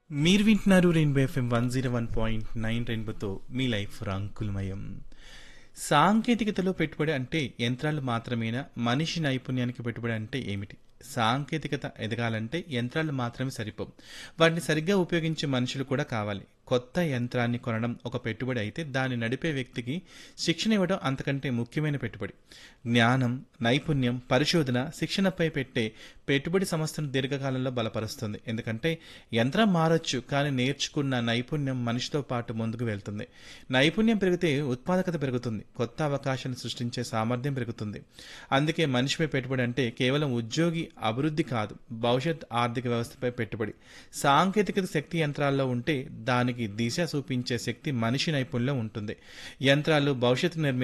మీరు వింటున్నారు rainbow FM one zero one point nine రెయిన్బోతో మీ లైఫ్ రంకులమయం సాంకేతికతలో పెట్టుబడి అంటే యంత్రాలు మాత్రమేనా మనిషి నైపుణ్యానికి పెట్టుబడి అంటే ఏమిటి సాంకేతికత ఎదగాలంటే యంత్రాలు మాత్రమే సరిపోవు వాటిని సరిగ్గా ఉపయోగించే మనుషులు కూడా కావాలి కొత్త యంత్రాన్ని కొనడం ఒక పెట్టుబడి అయితే దాన్ని నడిపే వ్యక్తికి శిక్షణ ఇవ్వడం అంతకంటే ముఖ్యమైన పెట్టుబడి జ్ఞానం నైపుణ్యం పరిశోధన శిక్షణపై పెట్టే పెట్టుబడి సంస్థను దీర్ఘకాలంలో బలపరుస్తుంది ఎందుకంటే యంత్రం మారొచ్చు కానీ నేర్చుకున్న నైపుణ్యం మనిషితో పాటు ముందుకు వెళ్తుంది నైపుణ్యం పెరిగితే ఉత్పాదకత పెరుగుతుంది కొత్త అవకాశాలను సృష్టించే సామర్థ్యం పెరుగుతుంది అందుకే మనిషిపై పెట్టుబడి అంటే కేవలం ఉద్యోగి అభివృద్ధి కాదు భవిష్యత్ ఆర్థిక వ్యవస్థపై పెట్టుబడి సాంకేతికత శక్తి యంత్రాల్లో ఉంటే దానికి దిశ చూపించే శక్తి మనిషి నైపుణ్యంలో ఉంటుంది యంత్రాలు భవిష్యత్తు నిర్మి